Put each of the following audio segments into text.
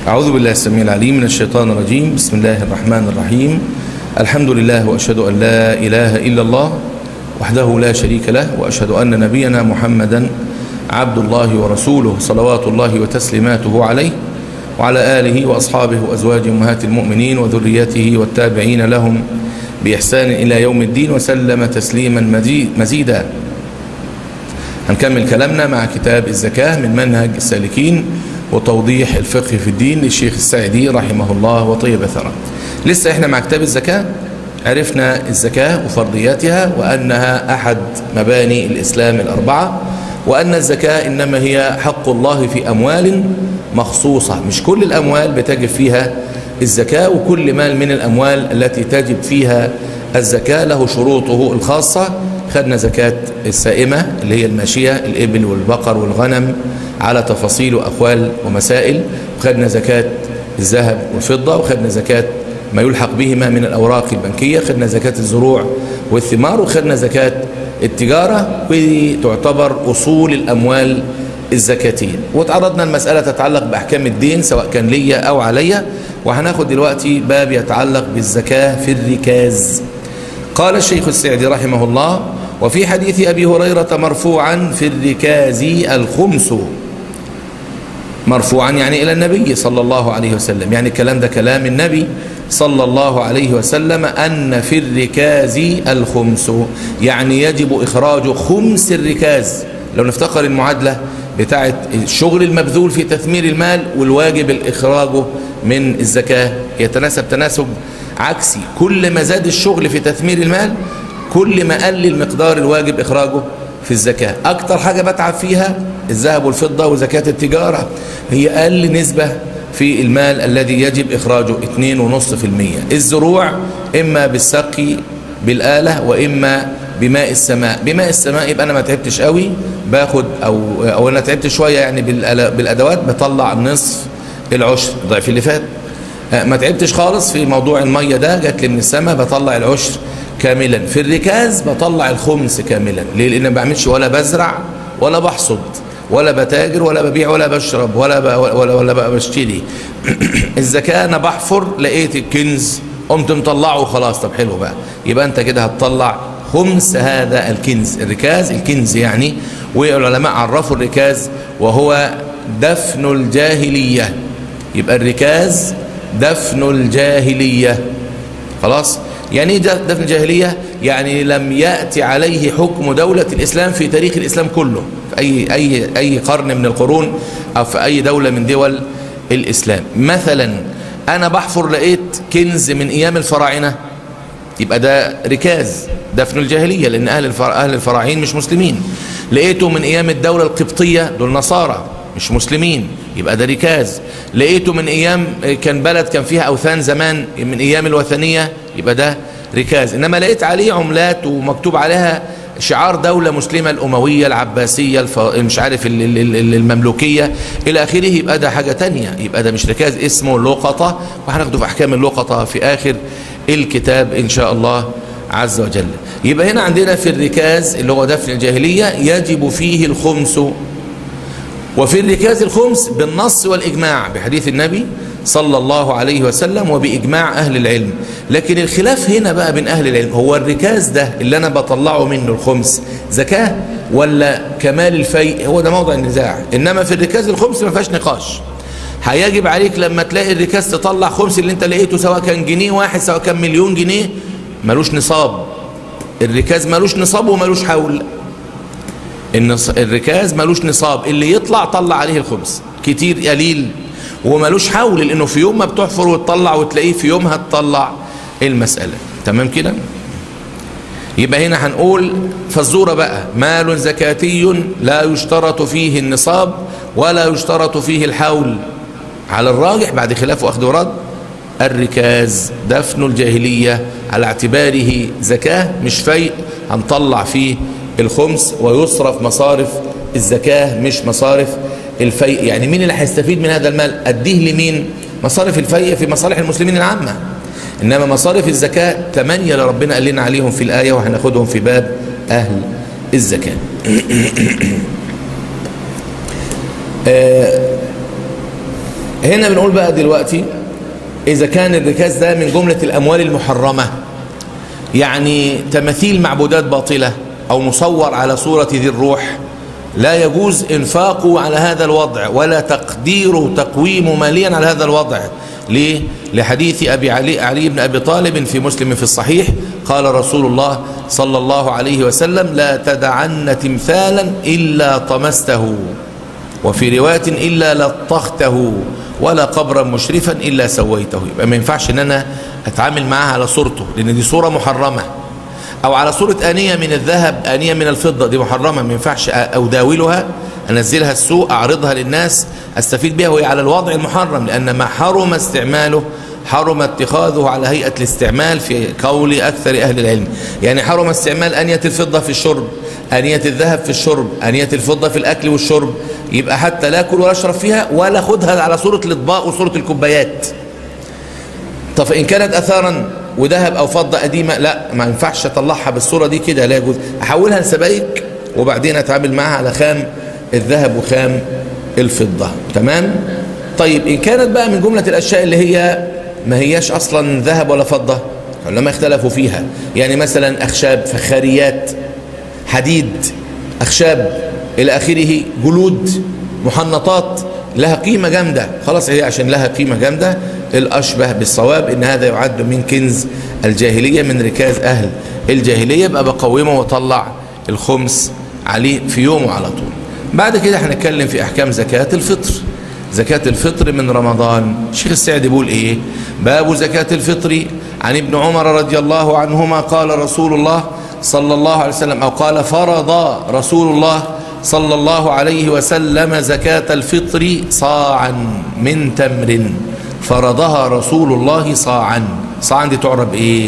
أعوذ بالله السميع العليم من الشيطان الرجيم بسم الله الرحمن الرحيم الحمد لله وأشهد أن لا إله إلا الله وحده لا شريك له وأشهد أن نبينا محمدا عبد الله ورسوله صلوات الله وتسليماته عليه وعلى آله وأصحابه وأزواجه أمهات المؤمنين وذريته والتابعين لهم بإحسان إلى يوم الدين وسلم تسليما مزيدا هنكمل كلامنا مع كتاب الزكاة من منهج السالكين وتوضيح الفقه في الدين للشيخ السعدي رحمه الله وطيب ثرى لسه احنا مع كتاب الزكاة عرفنا الزكاة وفرضياتها وأنها أحد مباني الإسلام الأربعة وأن الزكاة إنما هي حق الله في أموال مخصوصة مش كل الأموال بتجب فيها الزكاة وكل مال من الأموال التي تجب فيها الزكاة له شروطه الخاصة خدنا زكاة السائمة اللي هي الماشية الإبل والبقر والغنم على تفاصيل وأقوال ومسائل وخدنا زكاة الذهب والفضة وخدنا زكاة ما يلحق بهما من الأوراق البنكية خدنا زكاة الزروع والثمار وخدنا زكاة التجارة ودي تعتبر أصول الأموال الزكاتية وتعرضنا المسألة تتعلق بأحكام الدين سواء كان ليا أو عليا وهناخد دلوقتي باب يتعلق بالزكاة في الركاز قال الشيخ السعدي رحمه الله وفي حديث أبي هريرة مرفوعا في الركاز الخمس مرفوعا يعني إلى النبي صلى الله عليه وسلم يعني الكلام ده كلام النبي صلى الله عليه وسلم أن في الركاز الخمس يعني يجب إخراج خمس الركاز لو نفتقر المعادلة بتاعت الشغل المبذول في تثمير المال والواجب الإخراجه من الزكاة يتناسب تناسب عكسي كل ما زاد الشغل في تثمير المال كل ما قل المقدار الواجب إخراجه في الزكاة أكتر حاجة بتعب فيها الذهب والفضة وزكاة التجارة هي أقل نسبة في المال الذي يجب إخراجه 2.5% الزروع إما بالسقي بالآلة وإما بماء السماء بماء السماء يبقى أنا ما تعبتش قوي باخد أو, أو أنا تعبت شوية يعني بالأدوات بطلع نصف العشر ضعف اللي فات ما تعبتش خالص في موضوع المية ده جات لي من السماء بطلع العشر كاملا في الركاز بطلع الخمس كاملا ليه لان ما بعملش ولا بزرع ولا بحصد ولا بتاجر ولا ببيع ولا بشرب ولا ب... ولا ولا بشتري الزكاه انا بحفر لقيت الكنز قمت مطلعه وخلاص طب حلو بقى يبقى انت كده هتطلع خمس هذا الكنز الركاز الكنز يعني والعلماء عرفوا الركاز وهو دفن الجاهليه يبقى الركاز دفن الجاهليه خلاص يعني ايه دفن الجاهلية يعني لم يأتي عليه حكم دولة الإسلام في تاريخ الإسلام كله في أي, أي, أي قرن من القرون أو في أي دولة من دول الإسلام مثلا أنا بحفر لقيت كنز من أيام الفراعنة يبقى ده ركاز دفن الجاهلية لأن أهل, الفر... أهل الفراعين مش مسلمين لقيته من أيام الدولة القبطية دول نصارى مش مسلمين يبقى ده ركاز لقيته من ايام كان بلد كان فيها اوثان زمان من ايام الوثنيه يبقى ده ركاز انما لقيت عليه عملات ومكتوب عليها شعار دولة مسلمة الأموية العباسية الف... مش عارف المملوكية إلى آخره يبقى ده حاجة تانية يبقى ده مش ركاز اسمه لقطة وهناخده في أحكام اللقطة في آخر الكتاب إن شاء الله عز وجل يبقى هنا عندنا في الركاز اللي هو دفن الجاهلية يجب فيه الخمس وفي الركاز الخمس بالنص والإجماع بحديث النبي صلى الله عليه وسلم وبإجماع أهل العلم لكن الخلاف هنا بقى بين أهل العلم هو الركاز ده اللي أنا بطلعه منه الخمس زكاة ولا كمال الفيء هو ده موضع النزاع إنما في الركاز الخمس ما فيهاش نقاش هيجب عليك لما تلاقي الركاز تطلع خمس اللي انت لقيته سواء كان جنيه واحد سواء كان مليون جنيه ملوش نصاب الركاز ملوش نصاب وملوش حول الركاز ملوش نصاب اللي يطلع طلع عليه الخمس كتير قليل وملوش حول لانه في يوم ما بتحفر وتطلع وتلاقيه في يومها تطلع المسألة تمام كده يبقى هنا هنقول فالزورة بقى مال زكاتي لا يشترط فيه النصاب ولا يشترط فيه الحول على الراجح بعد خلاف واخد ورد الركاز دفن الجاهلية على اعتباره زكاة مش فيء هنطلع فيه الخمس ويصرف مصارف الزكاة مش مصارف الفيء يعني مين اللي هيستفيد من هذا المال أديه لمين مصارف الفيء في مصالح المسلمين العامة إنما مصارف الزكاة ثمانية اللي ربنا قال لنا عليهم في الآية وهناخدهم في باب أهل الزكاة آه هنا بنقول بقى دلوقتي إذا كان الركاز ده من جملة الأموال المحرمة يعني تماثيل معبودات باطلة أو مصور على صورة ذي الروح لا يجوز إنفاقه على هذا الوضع ولا تقديره تقويم ماليا على هذا الوضع ليه؟ لحديث أبي علي, علي بن أبي طالب في مسلم في الصحيح قال رسول الله صلى الله عليه وسلم لا تدعن تمثالا إلا طمسته وفي رواية إلا لطخته ولا قبرا مشرفا إلا سويته يبقى ما ينفعش ان انا اتعامل معاها على صورته لان دي صورة محرمة او على صورة آنية من الذهب آنية من الفضة دي محرمة ما ينفعش أداولها أنزلها السوق أعرضها للناس أستفيد بها وهي على الوضع المحرم لأن ما حرم استعماله حرم اتخاذه على هيئة الاستعمال في قول أكثر أهل العلم يعني حرم استعمال أنية الفضة في الشرب أنية الذهب في الشرب أنية الفضة في الأكل والشرب يبقى حتى لا أكل ولا أشرب فيها ولا خدها على صورة الأطباق وصورة الكوبايات طب إن كانت أثارا وذهب أو فضة قديمة لا ما ينفعش أطلعها بالصورة دي كده لا يجوز أحولها لسبائك وبعدين أتعامل معها على خام الذهب وخام الفضة تمام طيب إن كانت بقى من جملة الأشياء اللي هي ما هياش أصلا ذهب ولا فضة العلماء اختلفوا فيها يعني مثلا أخشاب فخاريات حديد أخشاب إلى آخره جلود محنطات لها قيمة جامدة خلاص هي عشان لها قيمة جامدة الأشبه بالصواب إن هذا يعد من كنز الجاهلية من ركاز أهل الجاهلية بقى بقومه وطلع الخمس عليه في يومه على طول بعد كده هنتكلم في أحكام زكاة الفطر زكاة الفطر من رمضان الشيخ السعدي بيقول إيه باب زكاة الفطر عن ابن عمر رضي الله عنهما قال رسول الله صلى الله عليه وسلم أو قال فرض رسول الله صلى الله عليه وسلم زكاة الفطر صاعا من تمر فرضها رسول الله صاعا صاعا دي تعرب ايه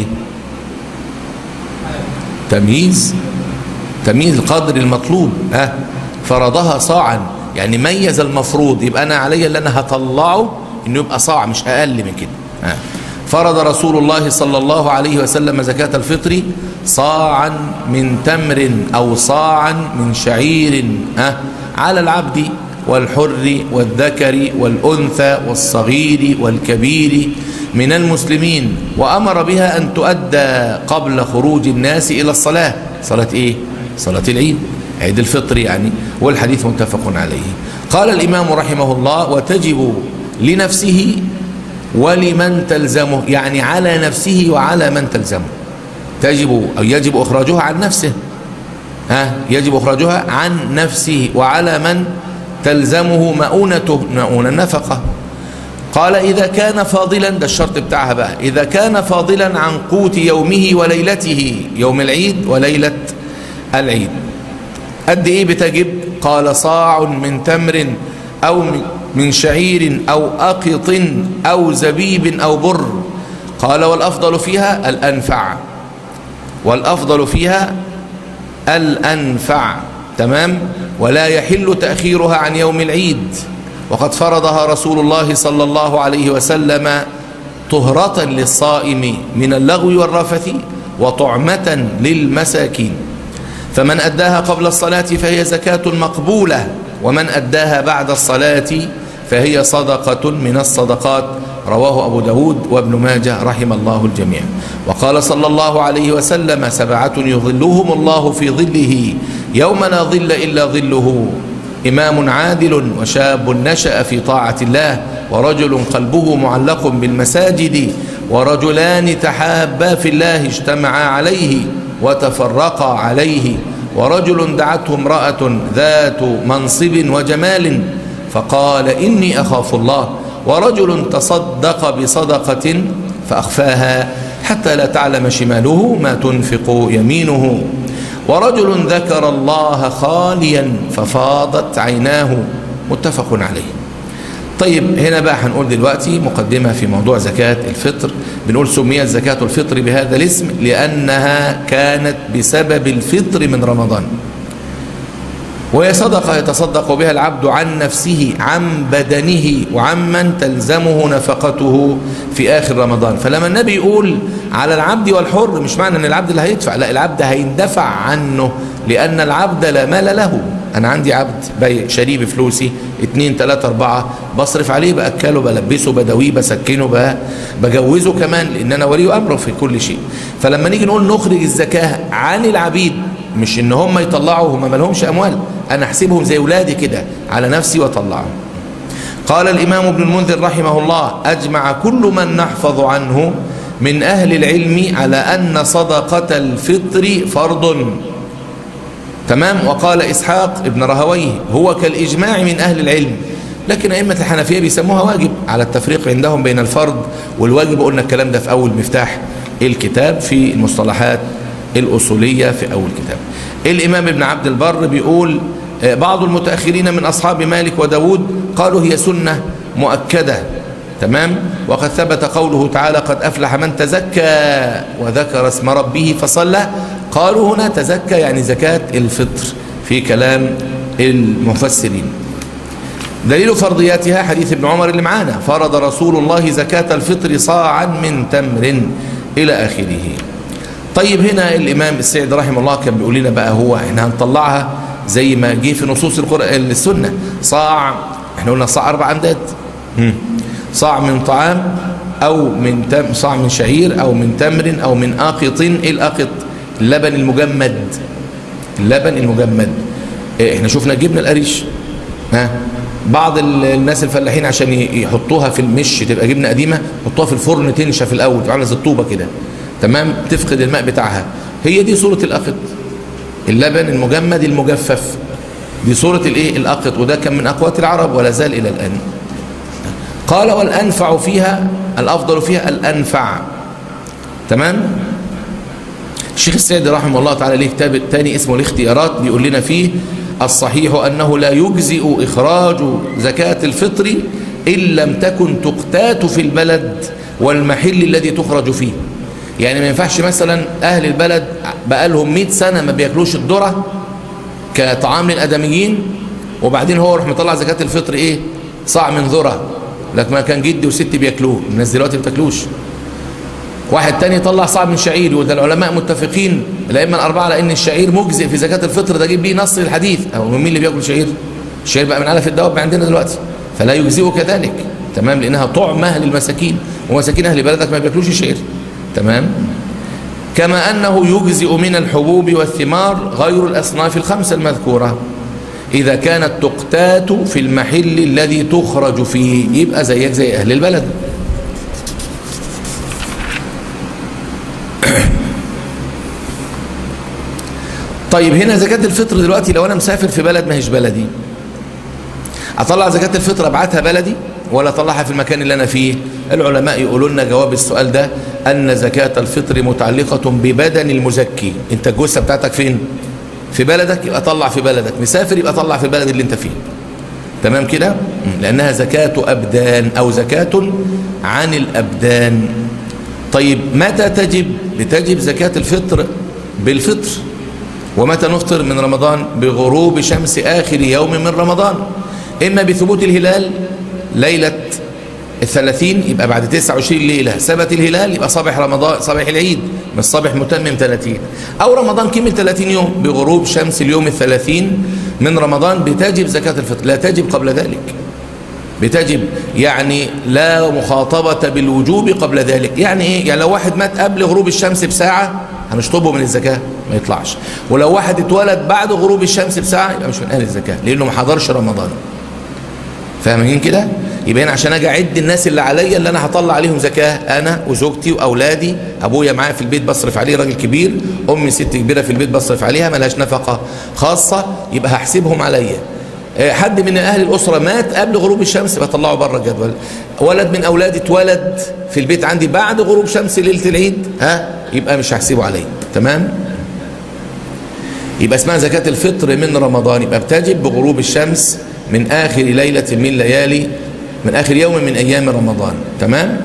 تمييز تمييز القدر المطلوب ها فرضها صاعا يعني ميز المفروض يبقى انا علي اللي انا هطلعه انه يبقى صاع مش اقل من كده ها فرض رسول الله صلى الله عليه وسلم زكاة الفطر صاعا من تمر أو صاعا من شعير ها على العبد والحر والذكر والأنثى والصغير والكبير من المسلمين وأمر بها أن تؤدى قبل خروج الناس إلى الصلاة صلاة إيه؟ صلاة العيد عيد الفطر يعني والحديث متفق عليه قال الإمام رحمه الله وتجب لنفسه ولمن تلزمه يعني على نفسه وعلى من تلزمه تجب أو يجب إخراجها عن نفسه ها يجب إخراجها عن نفسه وعلى من تلزمه مؤونته مؤونة النفقة قال إذا كان فاضلا ده الشرط بتاعها بقى إذا كان فاضلا عن قوت يومه وليلته يوم العيد وليلة العيد قد إيه بتجب قال صاع من تمر أو من شعير أو أقط أو زبيب أو بر قال والأفضل فيها الأنفع والأفضل فيها الأنفع تمام ولا يحل تأخيرها عن يوم العيد وقد فرضها رسول الله صلى الله عليه وسلم طهرة للصائم من اللغو والرفث وطعمة للمساكين فمن أداها قبل الصلاة فهي زكاة مقبولة ومن أداها بعد الصلاة فهي صدقة من الصدقات رواه أبو داود وابن ماجه رحم الله الجميع وقال صلى الله عليه وسلم سبعة يظلهم الله في ظله يوم لا ظل إلا ظله إمام عادل وشاب نشأ في طاعة الله ورجل قلبه معلق بالمساجد ورجلان تحابا في الله اجتمعا عليه وتفرقا عليه ورجل دعته امرأة ذات منصب وجمال فقال إني أخاف الله ورجل تصدق بصدقة فأخفاها حتى لا تعلم شماله ما تنفق يمينه ورجل ذكر الله خاليا ففاضت عيناه متفق عليه طيب هنا بقى هنقول دلوقتي مقدمة في موضوع زكاة الفطر بنقول سميت زكاة الفطر بهذا الاسم لأنها كانت بسبب الفطر من رمضان وهي صدقة يتصدق بها العبد عن نفسه عن بدنه وعمن تلزمه نفقته في آخر رمضان فلما النبي يقول على العبد والحر مش معنى أن العبد اللي هيدفع لا العبد هيندفع عنه لأن العبد لا مال له أنا عندي عبد بي شاريه بفلوسي اتنين تلاتة أربعة بصرف عليه بأكله بلبسه بدويه بسكنه بجوزه كمان لأن أنا ولي أمره في كل شيء فلما نيجي نقول نخرج الزكاة عن العبيد مش ان هم يطلعوا هم ما لهمش اموال انا احسبهم زي اولادي كده على نفسي واطلعهم قال الامام ابن المنذر رحمه الله اجمع كل من نحفظ عنه من اهل العلم على ان صدقه الفطر فرض تمام وقال اسحاق ابن رهويه هو كالاجماع من اهل العلم لكن ائمه الحنفيه بيسموها واجب على التفريق عندهم بين الفرض والواجب قلنا الكلام ده في اول مفتاح الكتاب في المصطلحات الأصولية في أول كتاب الإمام ابن عبد البر بيقول بعض المتأخرين من أصحاب مالك وداود قالوا هي سنة مؤكدة تمام وقد ثبت قوله تعالى قد أفلح من تزكى وذكر اسم ربه فصلى قالوا هنا تزكى يعني زكاة الفطر في كلام المفسرين دليل فرضياتها حديث ابن عمر اللي معانا فرض رسول الله زكاة الفطر صاعا من تمر إلى آخره طيب هنا الإمام السيد رحمه الله كان بيقول لنا بقى هو احنا هنطلعها زي ما جه في نصوص القرآن السنة صاع احنا قلنا صاع أربع أمداد صاع من طعام أو من تم صاع من شعير أو من تمر أو من آقط الآقط اللبن المجمد اللبن المجمد احنا شفنا جبنا القريش ها بعض الناس الفلاحين عشان يحطوها في المش تبقى جبنه قديمه يحطوها في الفرن تنشف الاول تعمل زي الطوبه كده تمام تفقد الماء بتاعها هي دي صورة الأقط اللبن المجمد المجفف دي صورة الايه الأقط وده كان من أقوات العرب ولا زال إلى الآن قال والأنفع فيها الأفضل فيها الأنفع تمام الشيخ السيد رحمه الله تعالى ليه كتاب تاني اسمه الاختيارات بيقول لنا فيه الصحيح أنه لا يجزئ إخراج زكاة الفطر إن لم تكن تقتات في البلد والمحل الذي تخرج فيه يعني ما ينفعش مثلا اهل البلد بقالهم 100 سنه ما بياكلوش الذره كطعام للادميين وبعدين هو يروح مطلع زكاه الفطر ايه صاع من ذره لك ما كان جدي وستي بياكلوه الناس دلوقتي ما بتاكلوش واحد تاني يطلع صاع من شعير وده العلماء متفقين الائمه الاربعه على ان الشعير مجزئ في زكاه الفطر ده جيب ليه نص الحديث او مين اللي بياكل شعير الشعير بقى من علف الدواب عندنا دلوقتي فلا يجزئه كذلك تمام لانها طعمه للمساكين ومساكين اهل بلدك ما بياكلوش الشعير تمام كما أنه يجزئ من الحبوب والثمار غير الأصناف الخمسة المذكورة إذا كانت تقتات في المحل الذي تخرج فيه يبقى زيك زي أهل البلد طيب هنا زكاة الفطر دلوقتي لو أنا مسافر في بلد ما هيش بلدي أطلع زكاة الفطر أبعتها بلدي ولا أطلعها في المكان اللي أنا فيه العلماء يقولوا لنا جواب السؤال ده أن زكاة الفطر متعلقة ببدن المزكي أنت الجثة بتاعتك فين في بلدك يبقى طلع في بلدك مسافر يبقى طلع في البلد اللي أنت فيه تمام كده لأنها زكاة أبدان أو زكاة عن الأبدان طيب متى تجب بتجب زكاة الفطر بالفطر ومتى نفطر من رمضان بغروب شمس آخر يوم من رمضان إما بثبوت الهلال ليلة الثلاثين يبقى بعد 29 ليلة ثبت الهلال يبقى صباح رمضان صباح العيد مش صباح متمم 30 أو رمضان كمل 30 يوم بغروب شمس اليوم الثلاثين من رمضان بتجب زكاة الفطر لا تجب قبل ذلك بتجب يعني لا مخاطبة بالوجوب قبل ذلك يعني ايه يعني لو واحد مات قبل غروب الشمس بساعة هنشطبه من الزكاة ما يطلعش ولو واحد اتولد بعد غروب الشمس بساعة يبقى مش من أهل الزكاة لأنه ما حضرش رمضان فاهمين كده يبقى هنا عشان اجي اعد الناس اللي عليا اللي انا هطلع عليهم زكاه انا وزوجتي واولادي ابويا معايا في البيت بصرف عليه راجل كبير امي ست كبيره في البيت بصرف عليها ملهاش نفقه خاصه يبقى هحسبهم عليا حد من اهل الاسره مات قبل غروب الشمس بطلعه بره الجدول ولد من اولادي اتولد في البيت عندي بعد غروب شمس ليله العيد ها يبقى مش هحسبه عليا تمام يبقى اسمها زكاه الفطر من رمضان يبقى بتجب بغروب الشمس من اخر ليله من ليالي من آخر يوم من أيام رمضان تمام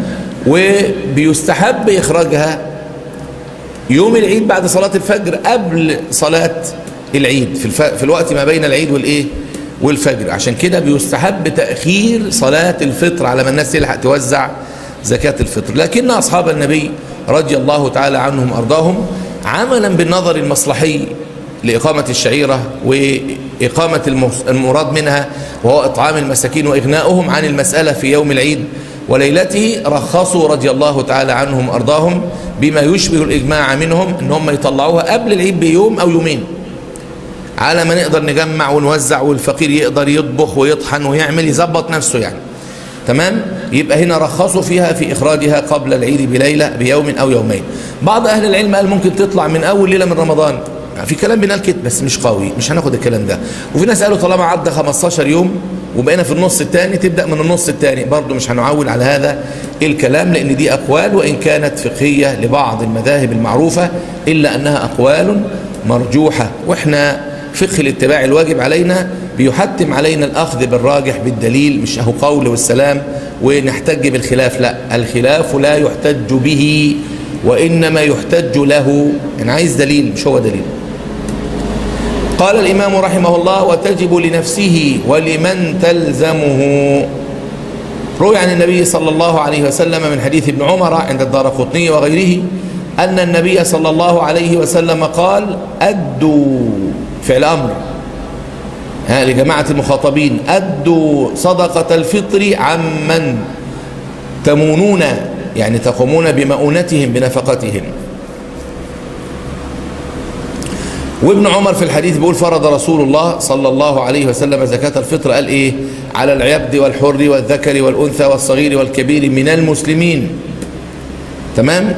وبيستحب إخراجها يوم العيد بعد صلاة الفجر قبل صلاة العيد في, الف... في الوقت ما بين العيد والايه والفجر عشان كده بيستحب تأخير صلاة الفطر على ما الناس تلحق توزع زكاة الفطر لكن أصحاب النبي رضي الله تعالى عنهم أرضاهم عملا بالنظر المصلحي لإقامة الشعيرة وإقامة المراد منها وهو إطعام المساكين وإغناؤهم عن المسألة في يوم العيد وليلته رخصوا رضي الله تعالى عنهم أرضاهم بما يشبه الإجماع منهم ان هم يطلعوها قبل العيد بيوم أو يومين على ما نقدر نجمع ونوزع والفقير يقدر يطبخ ويطحن ويعمل يظبط نفسه يعني تمام يبقى هنا رخصوا فيها في إخراجها قبل العيد بليلة بيوم أو يومين بعض أهل العلم قال ممكن تطلع من أول ليلة من رمضان في كلام بنقال كده بس مش قوي مش هناخد الكلام ده وفي ناس قالوا طالما عدى 15 يوم وبقينا في النص الثاني تبدأ من النص الثاني برضه مش هنعول على هذا الكلام لأن دي أقوال وإن كانت فقهية لبعض المذاهب المعروفة إلا أنها أقوال مرجوحة وإحنا فقه الاتباع الواجب علينا بيحتم علينا الأخذ بالراجح بالدليل مش أهو قول والسلام ونحتج بالخلاف لا الخلاف لا يحتج به وإنما يحتج له أنا عايز دليل مش هو دليل قال الإمام رحمه الله وتجب لنفسه ولمن تلزمه روي عن النبي صلى الله عليه وسلم من حديث ابن عمر عند الدار قطني وغيره أن النبي صلى الله عليه وسلم قال أدوا فعل أمر ها لجماعة المخاطبين أدوا صدقة الفطر عمن تمونون يعني تقومون بمؤونتهم بنفقتهم وابن عمر في الحديث بيقول فرض رسول الله صلى الله عليه وسلم زكاة الفطر قال ايه على العبد والحر والذكر والأنثى والصغير والكبير من المسلمين تمام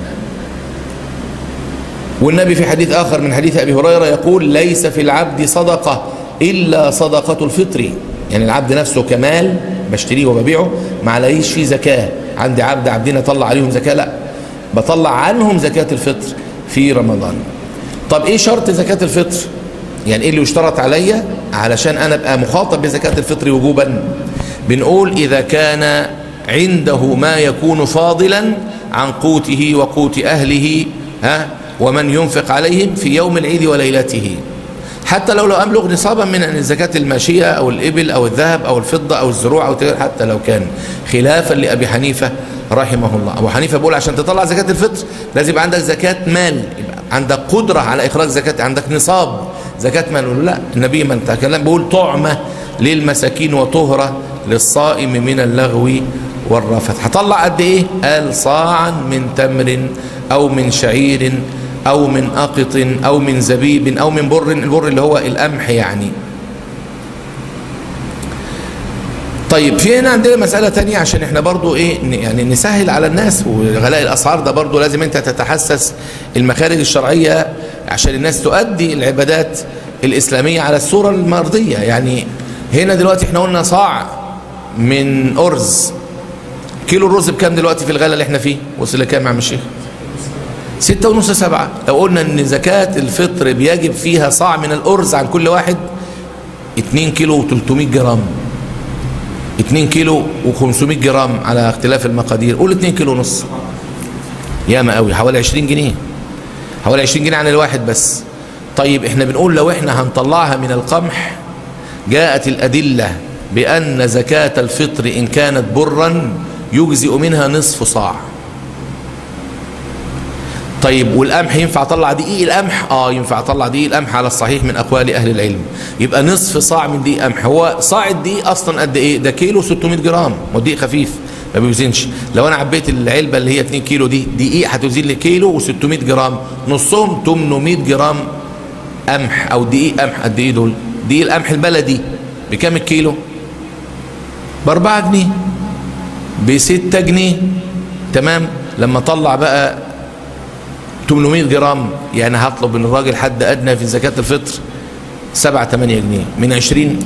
والنبي في حديث آخر من حديث أبي هريرة يقول ليس في العبد صدقة إلا صدقة الفطر يعني العبد نفسه كمال بشتريه وببيعه ما عليش فيه زكاة عندي عبد عبدين أطلع عليهم زكاة لا بطلع عنهم زكاة الفطر في رمضان طب ايه شرط زكاة الفطر يعني ايه اللي يشترط عليا علشان انا ابقى مخاطب بزكاة الفطر وجوبا بنقول اذا كان عنده ما يكون فاضلا عن قوته وقوت اهله ها ومن ينفق عليهم في يوم العيد وليلته حتى لو لو أبلغ نصابا من الزكاة الماشية أو الإبل أو الذهب أو الفضة أو الزروع أو حتى لو كان خلافا لأبي حنيفة رحمه الله أبو حنيفة بيقول عشان تطلع زكاة الفطر لازم يبقى عندك زكاة مال يبقى عندك قدرة على إخراج زكاة عندك نصاب زكاة مال لا النبي من تكلم بيقول طعمة للمساكين وطهرة للصائم من اللغو والرفث هطلع قد ايه قال صاعا من تمر او من شعير او من اقط او من زبيب او من بر البر اللي هو القمح يعني طيب في هنا عندنا مسألة تانية عشان احنا برضو ايه يعني نسهل على الناس وغلاء الاسعار ده برضو لازم انت تتحسس المخارج الشرعية عشان الناس تؤدي العبادات الاسلامية على الصورة المرضية يعني هنا دلوقتي احنا قلنا صاع من ارز كيلو الرز بكام دلوقتي في الغلا اللي احنا فيه وصل لكام يا عم الشيخ ستة ونص سبعة لو قلنا ان زكاة الفطر بيجب فيها صاع من الارز عن كل واحد 2 كيلو و300 جرام 2 كيلو و500 جرام على اختلاف المقادير قول 2 كيلو ونص ياما قوي حوالي 20 جنيه حوالي 20 جنيه عن الواحد بس طيب احنا بنقول لو احنا هنطلعها من القمح جاءت الأدلة بأن زكاة الفطر إن كانت برا يجزئ منها نصف صاع طيب والقمح ينفع اطلع دقيق القمح اه ينفع اطلع دقيق القمح على الصحيح من اقوال اهل العلم يبقى نصف صاع من دقيق قمح هو صاع الدقيق اصلا قد ايه ده كيلو 600 جرام ودقيق خفيف ما بيوزنش لو انا عبيت العلبه اللي هي 2 كيلو دي دقيق هتوزن لي كيلو و600 جرام نصهم 800 جرام قمح او دقيق قمح قد ايه دول دقيق القمح البلدي بكام الكيلو ب 4 جنيه ب 6 جنيه تمام لما اطلع بقى 800 جرام يعني هطلب من الراجل حد ادنى في زكاة الفطر 7 8 جنيه من 20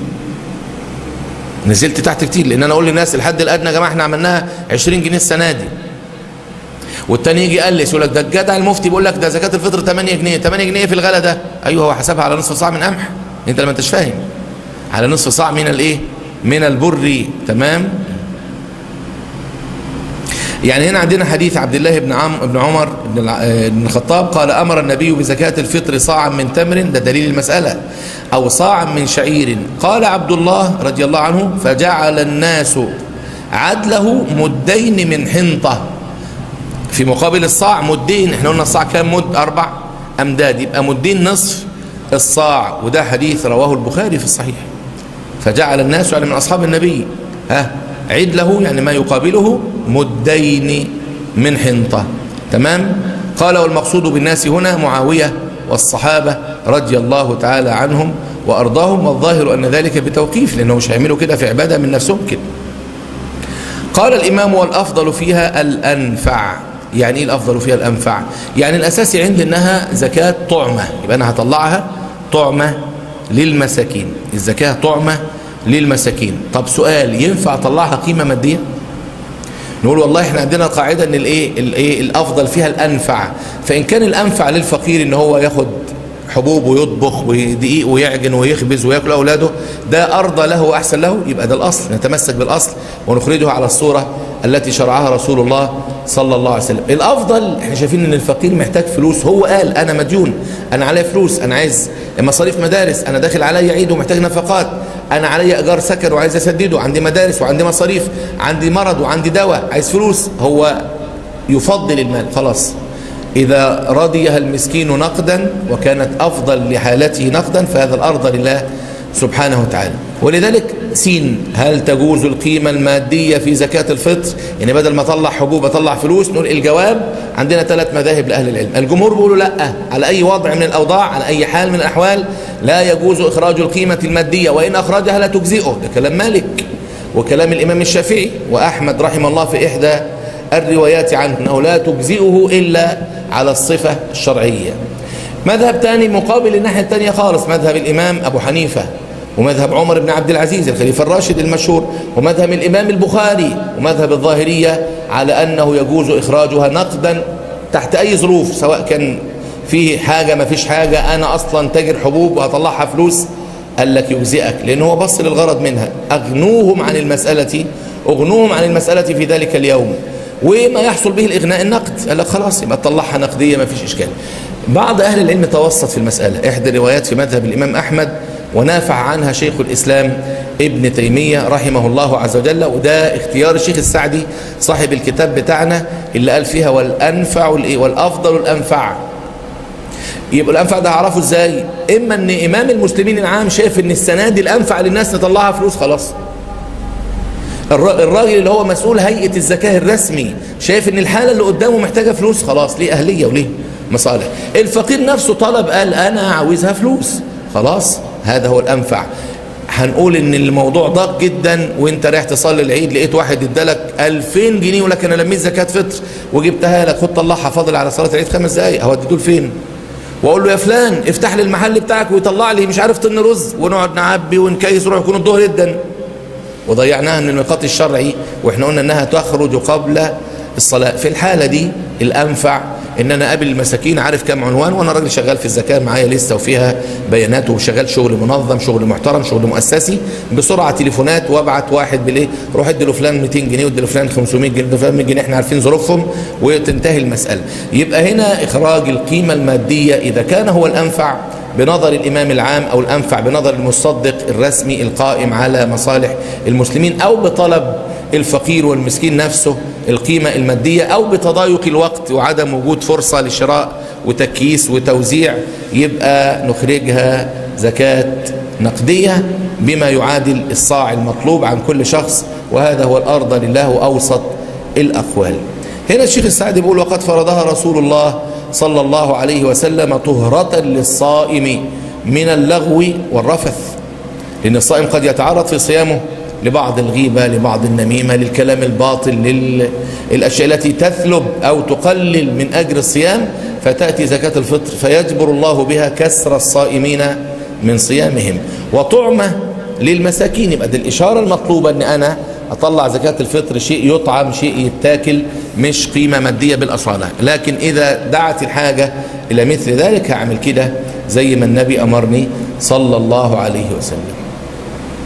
نزلت تحت كتير لان انا اقول للناس الحد الادنى يا جماعه احنا عملناها 20 جنيه السنه دي والتاني يجي يقلس يقول لك ده الجدع المفتي بيقول لك ده زكاه الفطر 8 جنيه 8 جنيه في الغلا ده ايوه هو حسبها على نصف صاع من قمح انت لما انتش فاهم على نصف صاع من الايه من البر تمام يعني هنا عندنا حديث عبد الله بن عم بن عمر بن الع- آه، بن الخطاب قال امر النبي بزكاة الفطر صاعا من تمر ده دليل المسألة او صاعا من شعير قال عبد الله رضي الله عنه فجعل الناس عدله مدين من حنطة في مقابل الصاع مدين احنا قلنا الصاع كام مد اربع امداد يبقى مدين نصف الصاع وده حديث رواه البخاري في الصحيح فجعل الناس يعني من أصحاب النبي ها عيد له يعني ما يقابله مدين من حنطة تمام قال والمقصود بالناس هنا معاوية والصحابة رضي الله تعالى عنهم وأرضاهم والظاهر أن ذلك بتوقيف لأنه مش هيعملوا كده في عبادة من نفسهم كده قال الإمام والأفضل فيها الأنفع يعني إيه الأفضل فيها الأنفع يعني الأساسي عندي أنها زكاة طعمة يبقى أنا هطلعها طعمة للمساكين الزكاة طعمة للمساكين طب سؤال ينفع أطلعها قيمة مادية نقول والله احنا عندنا قاعدة ان الايه الايه الافضل فيها الانفع فان كان الانفع للفقير ان هو ياخد حبوب ويطبخ ودقيق ويعجن ويخبز وياكل اولاده ده ارضى له واحسن له يبقى ده الاصل نتمسك بالاصل ونخرجه على الصوره التي شرعها رسول الله صلى الله عليه وسلم الافضل احنا شايفين ان الفقير محتاج فلوس هو قال انا مديون انا عليا فلوس انا عايز مصاريف مدارس انا داخل عليا عيد ومحتاج نفقات انا عليا ايجار سكن وعايز اسدده عندي مدارس وعندي مصاريف عندي مرض وعندي دواء عايز فلوس هو يفضل المال خلاص إذا رضيها المسكين نقدا وكانت أفضل لحالته نقدا فهذا الأرض لله سبحانه وتعالى ولذلك سين هل تجوز القيمة المادية في زكاة الفطر يعني بدل ما اطلع حبوب اطلع فلوس نقول الجواب عندنا ثلاث مذاهب لأهل العلم الجمهور بيقولوا لا على أي وضع من الأوضاع على أي حال من الأحوال لا يجوز إخراج القيمة المادية وإن أخرجها لا تجزئه ده كلام مالك وكلام الإمام الشافعي وأحمد رحمه الله في إحدى الروايات عنه أنه لا تجزئه إلا على الصفة الشرعية مذهب تاني مقابل الناحية التانية خالص مذهب الإمام أبو حنيفة ومذهب عمر بن عبد العزيز الخليفة الراشد المشهور ومذهب الإمام البخاري ومذهب الظاهرية على أنه يجوز إخراجها نقدا تحت أي ظروف سواء كان في حاجة ما فيش حاجة أنا أصلا تاجر حبوب وهطلعها فلوس قال لك يجزئك لأنه هو بص للغرض منها أغنوهم عن المسألة أغنوهم عن المسألة في ذلك اليوم وما يحصل به الإغناء النقد قال لك خلاص يبقى تطلعها نقدية ما فيش إشكال بعض أهل العلم توسط في المسألة إحدى الروايات في مذهب الإمام أحمد ونافع عنها شيخ الإسلام ابن تيمية رحمه الله عز وجل وده اختيار الشيخ السعدي صاحب الكتاب بتاعنا اللي قال فيها والأنفع والأفضل الأنفع يبقى الأنفع ده هعرفه ازاي إما أن إمام المسلمين العام شايف أن السنة دي الأنفع للناس نطلعها فلوس خلاص الراجل اللي هو مسؤول هيئة الزكاة الرسمي شايف ان الحالة اللي قدامه محتاجة فلوس خلاص ليه أهلية وليه مصالح الفقير نفسه طلب قال أنا عاوزها فلوس خلاص هذا هو الأنفع هنقول ان الموضوع ضاق جدا وانت رايح تصلي العيد لقيت واحد ادالك 2000 جنيه ولك انا لميت زكاه فطر وجبتها لك خد طلعها فاضل على صلاه العيد خمس دقائق هودي دول فين واقول له يا فلان افتح لي المحل بتاعك ويطلع لي مش عارف طن رز ونقعد نعبي ونكيس ونروح يكون الظهر جدا وضيعناها من الميقات الشرعي واحنا قلنا انها تخرج قبل الصلاة في الحالة دي الأنفع ان انا اقابل المساكين عارف كم عنوان وانا راجل شغال في الزكاة معايا لسه وفيها بيانات وشغال شغل منظم شغل محترم شغل مؤسسي بسرعة تليفونات وابعت واحد بالايه روح ادي لفلان 200 جنيه وادي لفلان 500 جنيه لفلان 100 جنيه احنا عارفين ظروفهم وتنتهي المسألة يبقى هنا اخراج القيمة المادية اذا كان هو الانفع بنظر الإمام العام أو الأنفع بنظر المصدق الرسمي القائم على مصالح المسلمين أو بطلب الفقير والمسكين نفسه القيمة المادية أو بتضايق الوقت وعدم وجود فرصة لشراء وتكييس وتوزيع يبقى نخرجها زكاة نقدية بما يعادل الصاع المطلوب عن كل شخص وهذا هو الأرض لله وأوسط الأقوال هنا الشيخ السعدي بيقول وقد فرضها رسول الله صلى الله عليه وسلم طهرة للصائم من اللغو والرفث لأن الصائم قد يتعرض في صيامه لبعض الغيبة لبعض النميمة للكلام الباطل للأشياء التي تثلب أو تقلل من أجر الصيام فتأتي زكاة الفطر فيجبر الله بها كسر الصائمين من صيامهم وطعمة للمساكين يبقى دي الإشارة المطلوبة أن أنا أطلع زكاة الفطر شيء يطعم شيء يتاكل مش قيمة مادية بالأصالة لكن إذا دعت الحاجة إلى مثل ذلك هعمل كده زي ما النبي أمرني صلى الله عليه وسلم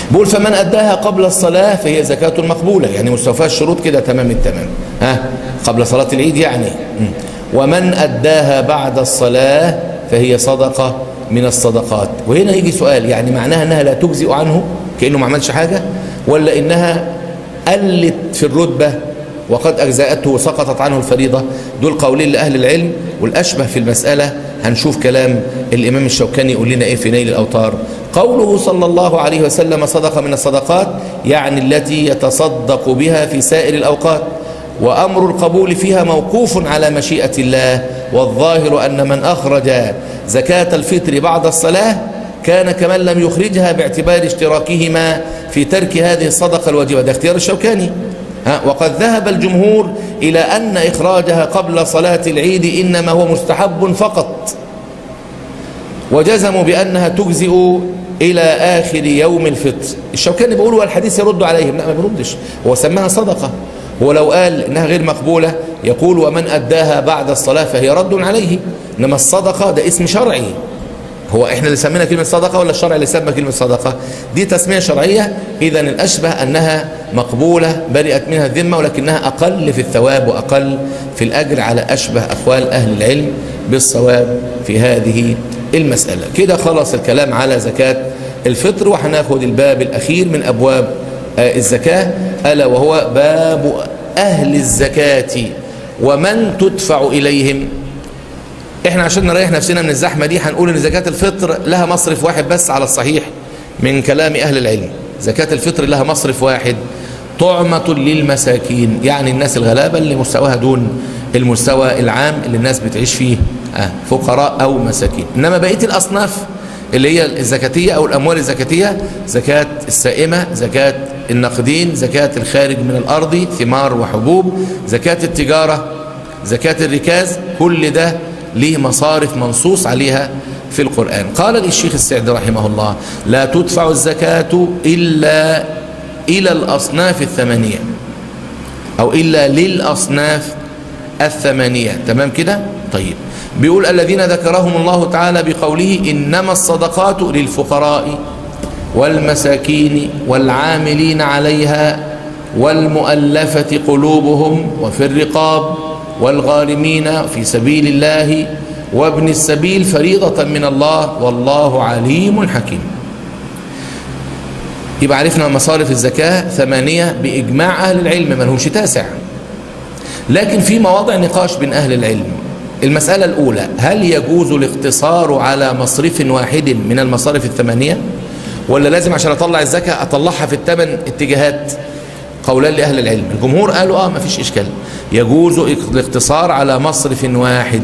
بيقول فمن أداها قبل الصلاة فهي زكاة مقبولة يعني مستوفاها الشروط كده تمام التمام ها قبل صلاة العيد يعني ومن أداها بعد الصلاة فهي صدقة من الصدقات وهنا يجي سؤال يعني معناها أنها لا تجزئ عنه كأنه ما عملش حاجة ولا إنها قلت في الرتبة وقد أجزأته وسقطت عنه الفريضة دول قولين لأهل العلم والأشبه في المسألة هنشوف كلام الإمام الشوكاني يقول لنا إيه في نيل الأوطار قوله صلى الله عليه وسلم صدقة من الصدقات يعني التي يتصدق بها في سائر الأوقات وأمر القبول فيها موقوف على مشيئة الله والظاهر أن من أخرج زكاة الفطر بعد الصلاة كان كمن لم يخرجها باعتبار اشتراكهما في ترك هذه الصدقة الواجبة ده اختيار الشوكاني ها وقد ذهب الجمهور إلى أن إخراجها قبل صلاة العيد إنما هو مستحب فقط وجزموا بأنها تجزئ إلى آخر يوم الفطر الشوكاني بيقول والحديث يرد عليهم لا ما بيردش هو سماها صدقة هو لو قال إنها غير مقبولة يقول ومن أداها بعد الصلاة فهي رد عليه إنما الصدقة ده اسم شرعي هو احنا اللي سمينا كلمة صدقة ولا الشرع اللي سمى كلمة صدقة دي تسمية شرعية اذا الاشبه انها مقبولة برئت منها الذمة ولكنها اقل في الثواب واقل في الاجر على اشبه اقوال اهل العلم بالصواب في هذه المسألة كده خلص الكلام على زكاة الفطر وهناخد الباب الاخير من ابواب الزكاة الا وهو باب اهل الزكاة ومن تدفع اليهم احنا عشان نريح نفسنا من الزحمة دي هنقول ان زكاة الفطر لها مصرف واحد بس على الصحيح من كلام اهل العلم زكاة الفطر لها مصرف واحد طعمة للمساكين يعني الناس الغلابة اللي مستواها دون المستوى العام اللي الناس بتعيش فيه آه فقراء او مساكين انما بقية الاصناف اللي هي الزكاتية او الاموال الزكاتية زكاة السائمة زكاة النقدين زكاة الخارج من الارض ثمار وحبوب زكاة التجارة زكاة الركاز كل ده ليه مصارف منصوص عليها في القرآن قال الشيخ السعدي رحمه الله لا تدفع الزكاة إلا إلى الأصناف الثمانية أو إلا للأصناف الثمانية تمام كده طيب بيقول الذين ذكرهم الله تعالى بقوله إنما الصدقات للفقراء والمساكين والعاملين عليها والمؤلفة قلوبهم وفي الرقاب والغارمين في سبيل الله وابن السبيل فريضة من الله والله عليم حكيم يبقى عرفنا مصارف الزكاة ثمانية بإجماع أهل العلم ما لهمش تاسع لكن في مواضع نقاش بين أهل العلم المسألة الأولى هل يجوز الاقتصار على مصرف واحد من المصارف الثمانية ولا لازم عشان أطلع الزكاة أطلعها في الثمان اتجاهات قولان لأهل العلم الجمهور قالوا آه ما فيش إشكال يجوز الاقتصار على مصرف واحد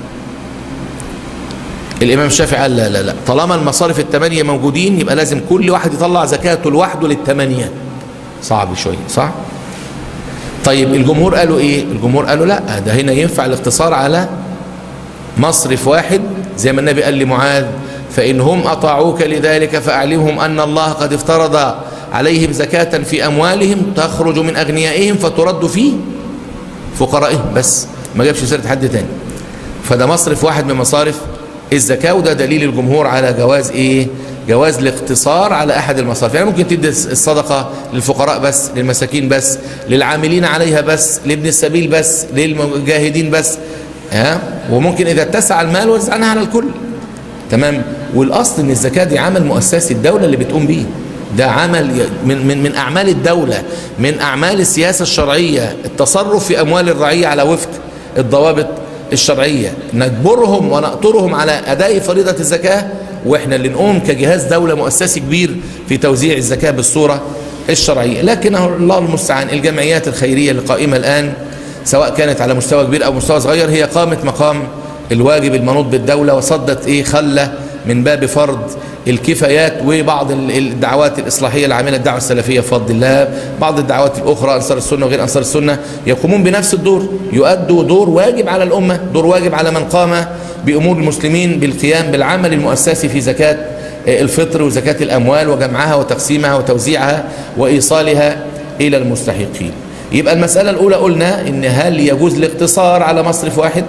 الإمام الشافعي قال لا لا لا طالما المصارف الثمانية موجودين يبقى لازم كل واحد يطلع زكاته لوحده للثمانية صعب شوية صح طيب الجمهور قالوا ايه الجمهور قالوا لا ده هنا ينفع الاقتصار على مصرف واحد زي ما النبي قال لمعاذ فإن هم أطاعوك لذلك فأعلمهم أن الله قد افترض عليهم زكاة في أموالهم تخرج من أغنيائهم فترد في فقرائهم بس ما جابش سيرة حد تاني فده مصرف واحد من مصارف الزكاة وده دليل الجمهور على جواز ايه جواز الاقتصار على احد المصارف يعني ممكن تدي الصدقة للفقراء بس للمساكين بس للعاملين عليها بس لابن السبيل بس للمجاهدين بس ها وممكن اذا اتسع المال وزعناها على الكل تمام والاصل ان الزكاة دي عمل مؤسسي الدولة اللي بتقوم بيه ده عمل من من من اعمال الدولة من اعمال السياسة الشرعية التصرف في اموال الرعية على وفق الضوابط الشرعية نجبرهم ونأطرهم على أداء فريضة الزكاة وإحنا اللي نقوم كجهاز دولة مؤسسي كبير في توزيع الزكاة بالصورة الشرعية لكن الله المستعان الجمعيات الخيرية اللي قائمة الآن سواء كانت على مستوى كبير أو مستوى صغير هي قامت مقام الواجب المنوط بالدولة وصدت إيه خلة من باب فرض الكفايات وبعض الدعوات الإصلاحية العاملة الدعوة السلفية بفضل الله بعض الدعوات الأخرى أنصار السنة وغير أنصار السنة يقومون بنفس الدور يؤدوا دور واجب على الأمة دور واجب على من قام بأمور المسلمين بالقيام بالعمل المؤسسي في زكاة الفطر وزكاة الأموال وجمعها وتقسيمها وتوزيعها وإيصالها إلى المستحقين يبقى المسألة الأولى قلنا إن هل يجوز الاقتصار على مصرف واحد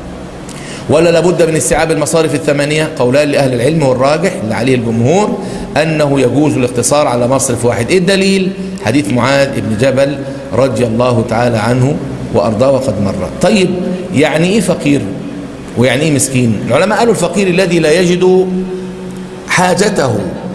ولا لابد من استيعاب المصارف الثمانية قولان لأهل العلم والراجح اللي عليه الجمهور أنه يجوز الاقتصار على مصرف واحد إيه الدليل حديث معاذ بن جبل رضي الله تعالى عنه وأرضاه وقد مر طيب يعني إيه فقير ويعني إيه مسكين العلماء قالوا الفقير الذي لا يجد حاجته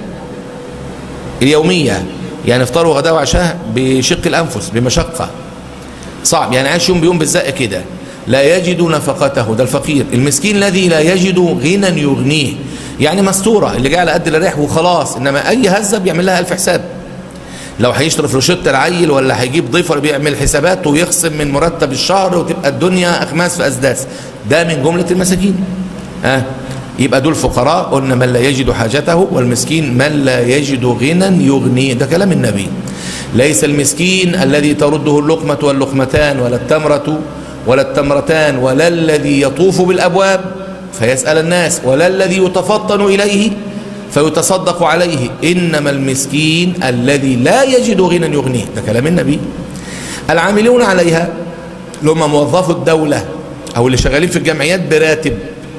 اليومية يعني افطار وغداء وعشاء بشق الأنفس بمشقة صعب يعني عايش يوم بيوم بالزق كده لا يجد نفقته ده الفقير المسكين الذي لا يجد غنى يغنيه يعني مستورة اللي جاي على قد الريح وخلاص إنما أي هزة بيعمل لها ألف حساب لو هيشرف روشته العيل ولا هيجيب ضيفر بيعمل حسابات ويخصم من مرتب الشهر وتبقى الدنيا أخماس في أسداس ده من جملة المساكين ها أه؟ يبقى دول فقراء قلنا من لا يجد حاجته والمسكين من لا يجد غنى يغنيه ده كلام النبي ليس المسكين الذي ترده اللقمة واللقمتان ولا التمرة ولا التمرتان ولا الذي يطوف بالأبواب فيسأل الناس ولا الذي يتفطن إليه فيتصدق عليه إنما المسكين الذي لا يجد غنى يغنيه ده كلام النبي العاملون عليها اللي هم موظفو الدولة أو اللي شغالين في الجمعيات براتب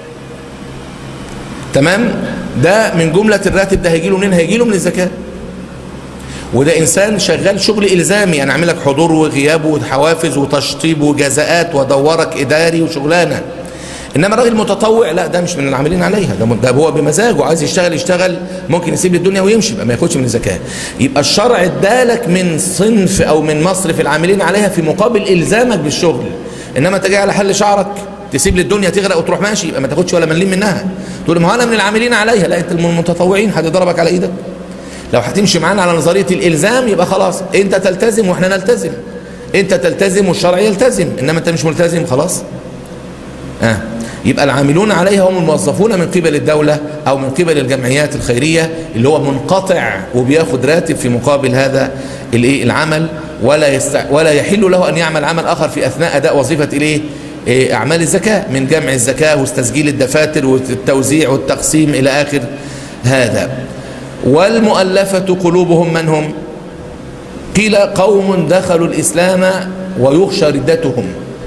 تمام ده من جملة الراتب ده هيجي له منين هيجي له من الزكاة وده إنسان شغال شغل إلزامي أنا أعمل لك حضور وغياب وحوافز وتشطيب وجزاءات وأدورك إداري وشغلانة إنما الراجل المتطوع لا ده مش من العاملين عليها ده, ده هو بمزاجه عايز يشتغل يشتغل ممكن يسيب الدنيا ويمشي يبقى ما ياخدش من الزكاة يبقى الشرع ادالك من صنف أو من مصرف العاملين عليها في مقابل إلزامك بالشغل إنما أنت جاي على حل شعرك تسيب لي الدنيا تغرق وتروح ماشي يبقى ما تاخدش ولا مليم منها تقول ما انا من العاملين عليها لا انت من المتطوعين حد ضربك على ايدك لو هتمشي معانا على نظريه الالزام يبقى خلاص انت تلتزم واحنا نلتزم انت تلتزم والشرع يلتزم انما انت مش ملتزم خلاص آه. يبقى العاملون عليها هم الموظفون من قبل الدولة أو من قبل الجمعيات الخيرية اللي هو منقطع وبياخد راتب في مقابل هذا العمل ولا يستع... ولا يحل له أن يعمل عمل آخر في أثناء أداء وظيفة إليه أعمال الزكاة من جمع الزكاة وتسجيل الدفاتر والتوزيع والتقسيم إلى آخر هذا والمؤلفة قلوبهم من هم قيل قوم دخلوا الإسلام ويخشى ردتهم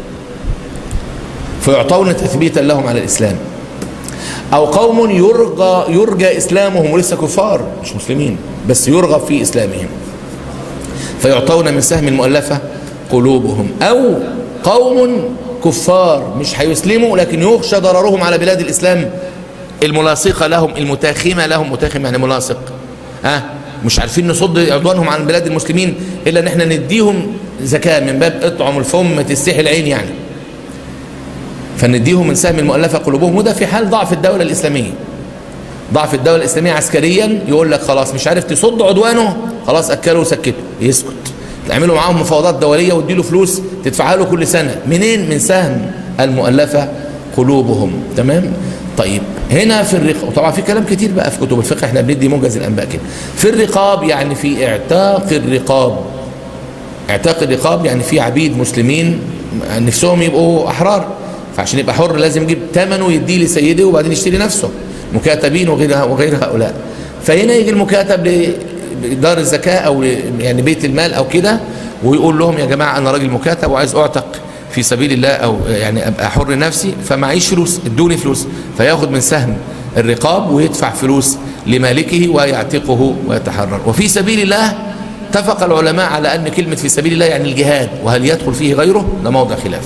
فيعطون تثبيتا لهم على الإسلام أو قوم يرجى, يرجى إسلامهم ولسه كفار مش مسلمين بس يرغب في إسلامهم فيعطون من سهم المؤلفة قلوبهم أو قوم كفار مش هيسلموا لكن يخشى ضررهم على بلاد الإسلام الملاصقة لهم المتاخمة لهم متاخم يعني ملاصق ها أه؟ مش عارفين نصد عدوانهم عن بلاد المسلمين إلا ان احنا نديهم زكاة من باب اطعم الفم تستحي العين يعني فنديهم من سهم المؤلفة قلوبهم وده في حال ضعف الدولة الإسلامية ضعف الدولة الإسلامية عسكريا يقول لك خلاص مش عارف تصد عدوانه خلاص أكله وسكته يسكت تعملوا معاهم مفاوضات دولية واديله فلوس تدفعها له كل سنة منين من سهم المؤلفة قلوبهم تمام طيب هنا في الرقاب وطبعا في كلام كتير بقى في كتب الفقه احنا بندي موجز الانباء كده في الرقاب يعني في اعتاق الرقاب اعتاق الرقاب يعني في عبيد مسلمين نفسهم يبقوا احرار فعشان يبقى حر لازم يجيب ثمنه يديه لسيده وبعدين يشتري نفسه مكاتبين وغيرها وغير هؤلاء فهنا يجي المكاتب لدار الزكاة او يعني بيت المال او كده ويقول لهم يا جماعة انا راجل مكاتب وعايز اعتق في سبيل الله او يعني ابقى حر نفسي فمعيش فلوس ادوني فلوس فياخد من سهم الرقاب ويدفع فلوس لمالكه ويعتقه ويتحرر وفي سبيل الله اتفق العلماء على ان كلمة في سبيل الله يعني الجهاد وهل يدخل فيه غيره ده موضع خلاف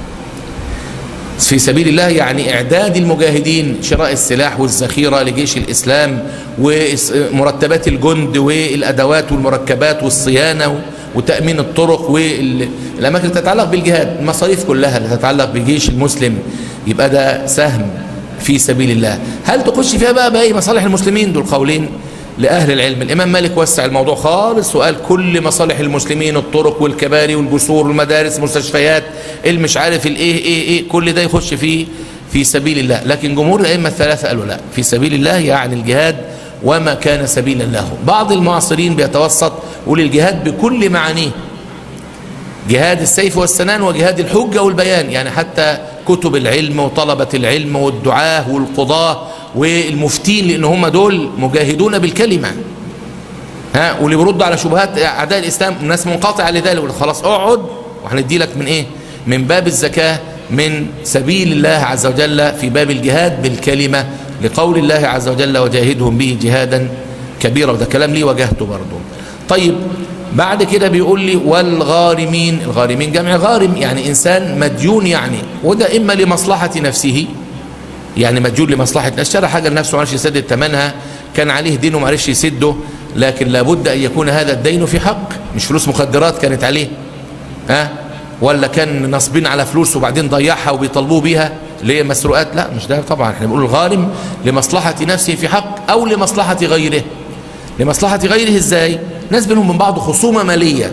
في سبيل الله يعني إعداد المجاهدين شراء السلاح والذخيرة لجيش الإسلام ومرتبات الجند والأدوات والمركبات والصيانة وتأمين الطرق والأماكن اللي تتعلق بالجهاد المصاريف كلها اللي تتعلق بجيش المسلم يبقى ده سهم في سبيل الله هل تخش فيها بقى باقي مصالح المسلمين دول قولين لأهل العلم الإمام مالك وسع الموضوع خالص وقال كل مصالح المسلمين الطرق والكباري والجسور والمدارس مستشفيات المش عارف الايه ايه ايه كل ده يخش فيه في سبيل الله لكن جمهور الأئمة الثلاثة قالوا لا في سبيل الله يعني الجهاد وما كان سبيلا له بعض المعاصرين بيتوسط وللجهاد بكل معانيه جهاد السيف والسنان وجهاد الحجة والبيان يعني حتى كتب العلم وطلبة العلم والدعاة والقضاة والمفتين لأن هم دول مجاهدون بالكلمة ها واللي بيردوا على شبهات أعداء الإسلام الناس منقطعة لذلك خلاص اقعد وهندي لك من إيه من باب الزكاة من سبيل الله عز وجل في باب الجهاد بالكلمة لقول الله عز وجل وجاهدهم به جهادا كبيرة وده كلام لي وجهته برضه طيب بعد كده بيقول لي والغارمين الغارمين جمع غارم يعني إنسان مديون يعني وده إما لمصلحة نفسه يعني مديون لمصلحة اشترى حاجة لنفسه معرفش يسدد ثمنها كان عليه دين ومعرفش يسده لكن لابد أن يكون هذا الدين في حق مش فلوس مخدرات كانت عليه ها ولا كان نصبين على فلوس وبعدين ضيعها وبيطالبوه بيها اللي هي مسروقات لا مش ده طبعا احنا بنقول الغارم لمصلحة نفسه في حق أو لمصلحة غيره لمصلحة غيره ازاي ناس بينهم من بعض خصومة مالية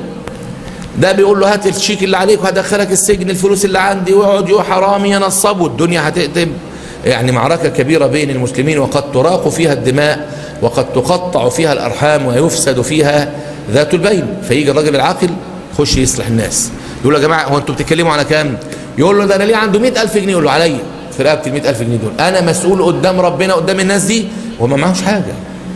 ده بيقول له هات الشيك اللي عليك وهدخلك السجن الفلوس اللي عندي واقعد يا حرامي ينصبوا الدنيا هتقدم يعني معركة كبيرة بين المسلمين وقد تراق فيها الدماء وقد تقطع فيها الأرحام ويفسد فيها ذات البين فيجي الراجل العاقل خش يصلح الناس يقول له يا جماعة هو انتوا بتتكلموا على كام يقول له ده انا ليه عنده مئة ألف جنيه يقول له عليا في رقبتي المئة ألف جنيه دول أنا مسؤول قدام ربنا قدام الناس دي وما معهوش حاجة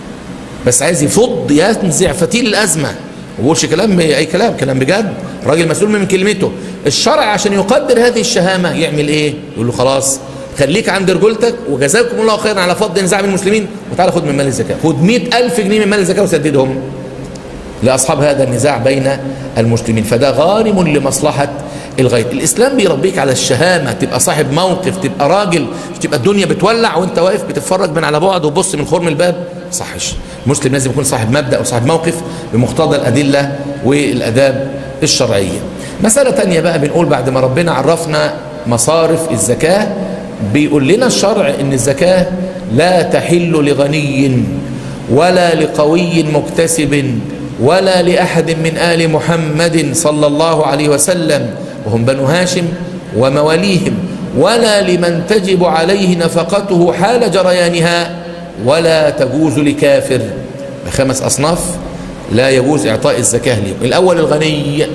بس عايز يفض ينزع فتيل الأزمة ما بقولش كلام أي كلام كلام بجد راجل مسؤول من كلمته الشرع عشان يقدر هذه الشهامة يعمل إيه يقول له خلاص خليك عند رجولتك وجزاكم الله خيرا على فض نزاع من المسلمين وتعالى خد من مال الزكاة خد مئة ألف جنيه من مال الزكاة وسددهم لأصحاب هذا النزاع بين المسلمين فده غارم لمصلحة الغير الإسلام بيربيك على الشهامة تبقى صاحب موقف تبقى راجل تبقى الدنيا بتولع وانت واقف بتتفرج من على بعد وبص من خرم الباب صحش المسلم لازم يكون صاحب مبدأ وصاحب موقف بمقتضى الأدلة والأداب الشرعية مسألة تانية بقى بنقول بعد ما ربنا عرفنا مصارف الزكاة بيقول لنا الشرع ان الزكاة لا تحل لغني ولا لقوي مكتسب ولا لأحد من آل محمد صلى الله عليه وسلم وهم بنو هاشم ومواليهم ولا لمن تجب عليه نفقته حال جريانها ولا تجوز لكافر بخمس أصناف لا يجوز إعطاء الزكاة لهم الأول الغني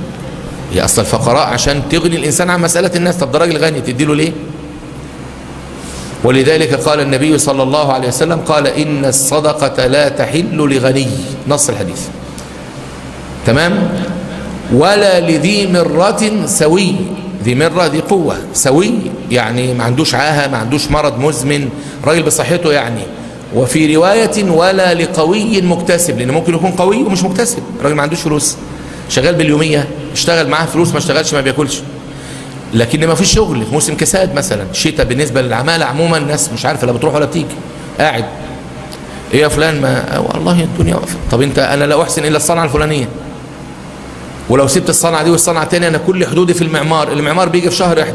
هي أصل الفقراء عشان تغني الإنسان عن مسألة الناس طب ده راجل غني تديله ليه ولذلك قال النبي صلى الله عليه وسلم قال إن الصدقة لا تحل لغني نص الحديث تمام ولا لذي مرة سوي ذي مرة ذي قوة سوي يعني ما عندوش عاهة ما عندوش مرض مزمن راجل بصحته يعني وفي رواية ولا لقوي مكتسب لأن ممكن يكون قوي ومش مكتسب راجل ما عندوش فلوس شغال باليومية اشتغل معاه فلوس ما اشتغلش ما بياكلش لكن ما فيش شغل في موسم كساد مثلا الشتاء بالنسبة للعمالة عموما الناس مش عارفة لا بتروح ولا بتيجي قاعد ايه يا فلان ما والله الدنيا وقفت طب انت انا لا احسن الا الصنعة الفلانية ولو سبت الصنعة دي والصنعة التانية انا كل حدودي في المعمار المعمار بيجي في شهر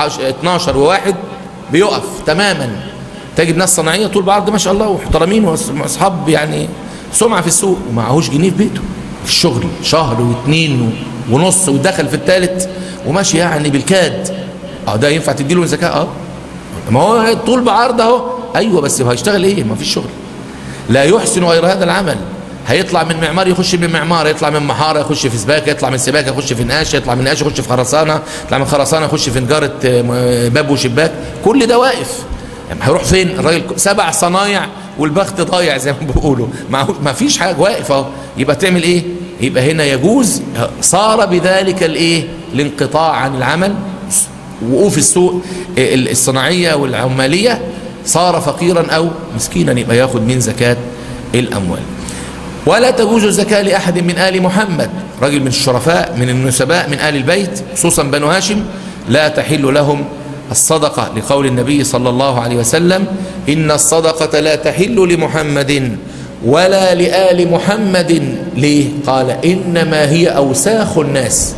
12 وواحد بيقف تماما تجد ناس صناعية طول بعرض ما شاء الله ومحترمين واصحاب يعني سمعة في السوق ومعهوش جنيه في بيته في الشغل شهر واثنين ونص ودخل في الثالث وماشي يعني بالكاد اه ده ينفع تديله زكاة اه ما هو طول بعرض اهو ايوه بس هيشتغل ايه ما فيش شغل لا يحسن غير هذا العمل هيطلع من معمار يخش من معمار يطلع من محارة يخش في سباكة يطلع من سباكة يخش في نقاش يطلع من نقاش يخش في خرسانة يطلع من خرسانة يخش في نجارة باب وشباك كل ده واقف يعني هيروح فين الراجل سبع صنايع والبخت ضايع زي ما بيقولوا ما فيش حاجة واقف اهو يبقى تعمل ايه يبقى هنا يجوز صار بذلك الايه الانقطاع عن العمل وقوف السوق الصناعية والعمالية صار فقيرا أو مسكينا يبقى ياخد من زكاة الأموال ولا تجوز الزكاة لأحد من آل محمد رجل من الشرفاء من النسباء من آل البيت خصوصا بنو هاشم لا تحل لهم الصدقة لقول النبي صلى الله عليه وسلم إن الصدقة لا تحل لمحمد ولا لآل محمد ليه قال إنما هي أوساخ الناس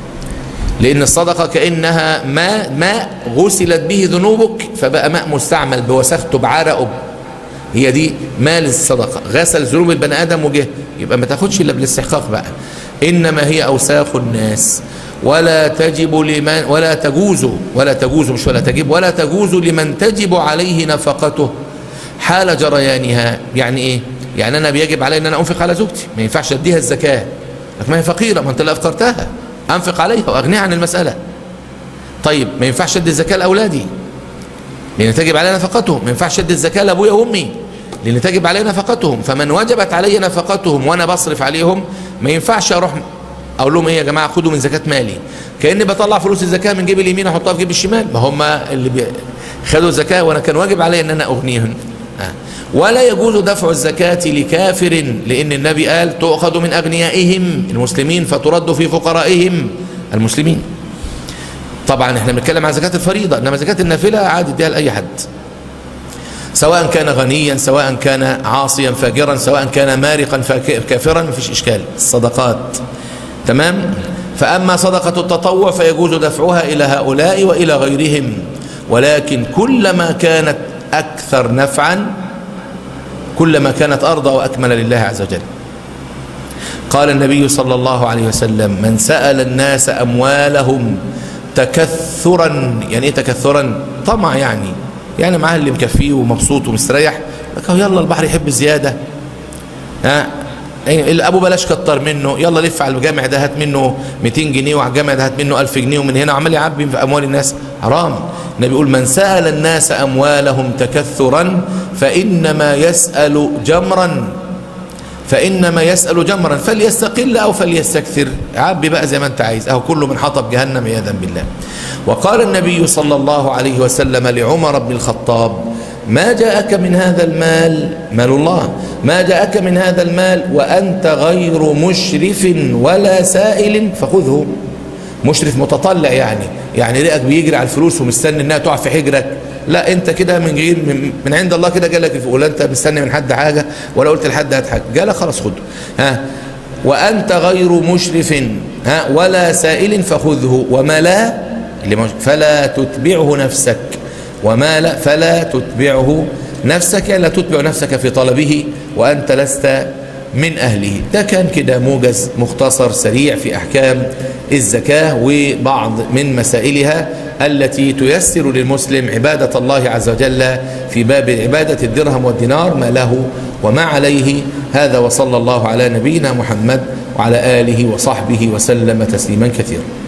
لأن الصدقة كأنها ماء ماء غسلت به ذنوبك فبقى ماء مستعمل بوسخته بعرقه هي دي مال الصدقة غسل ذنوب البني آدم وجه يبقى ما تاخدش إلا بالاستحقاق بقى إنما هي أوساخ الناس ولا تجب لمن ولا تجوز ولا تجوز مش ولا تجب ولا تجوز لمن تجب عليه نفقته حال جريانها يعني ايه يعني انا بيجب علي ان انا انفق على زوجتي ما ينفعش اديها الزكاه لكن ما هي فقيره ما انت اللي افقرتها انفق عليها واغنيها عن المساله طيب ما ينفعش ادي الزكاه لاولادي لان تجب علي نفقتهم ما ينفعش ادي الزكاه لابويا وامي لان تجب علي نفقتهم فمن وجبت علي نفقتهم وانا بصرف عليهم ما ينفعش اروح اقول لهم ايه يا جماعه خدوا من زكاه مالي كاني بطلع فلوس الزكاه من جيب اليمين احطها في جيب الشمال ما هم اللي بي... خدوا الزكاه وانا كان واجب علي ان انا اغنيهم ولا يجوز دفع الزكاة لكافر لأن النبي قال تؤخذ من أغنيائهم المسلمين فترد في فقرائهم المسلمين طبعا احنا بنتكلم عن زكاة الفريضة انما زكاة النافلة عادي اديها لأي حد سواء كان غنيا سواء كان عاصيا فاجرا سواء كان مارقا كافرا مفيش إشكال الصدقات تمام فأما صدقة التطوع فيجوز دفعها إلى هؤلاء وإلى غيرهم ولكن كلما كانت أكثر نفعا كلما كانت أرضى وأكمل لله عز وجل قال النبي صلى الله عليه وسلم من سأل الناس أموالهم تكثرا يعني ايه تكثرا طمع يعني يعني معاه اللي مكفيه ومبسوط ومستريح لك يلا البحر يحب الزيادة ها يعني ابو بلاش كتر منه يلا لف على الجامع ده هات منه 200 جنيه وعلى الجامع ده هات منه 1000 جنيه ومن هنا عمال يعبي في اموال الناس حرام النبي يقول من سأل الناس اموالهم تكثرا فانما يسأل جمرا فإنما يسأل جمرا فليستقل أو فليستكثر عبي بقى زي ما أنت عايز أهو كله من حطب جهنم عياذا بالله وقال النبي صلى الله عليه وسلم لعمر بن الخطاب ما جاءك من هذا المال مال الله ما جاءك من هذا المال وأنت غير مشرف ولا سائل فخذه مشرف متطلع يعني يعني رئك بيجري على الفلوس ومستني انها تقع في حجرك لا انت كده من غير من, من عند الله كده جالك ولا انت مستني من حد حاجه ولا قلت لحد هات حاجه جالك خلاص خده ها وانت غير مشرف ها ولا سائل فخذه وما لا فلا تتبعه نفسك وما لا فلا تتبعه نفسك لا تتبع نفسك في طلبه وانت لست من أهله ده كان كده موجز مختصر سريع في أحكام الزكاة وبعض من مسائلها التي تيسر للمسلم عبادة الله عز وجل في باب عبادة الدرهم والدينار ما له وما عليه هذا وصلى الله على نبينا محمد وعلى آله وصحبه وسلم تسليما كثيرا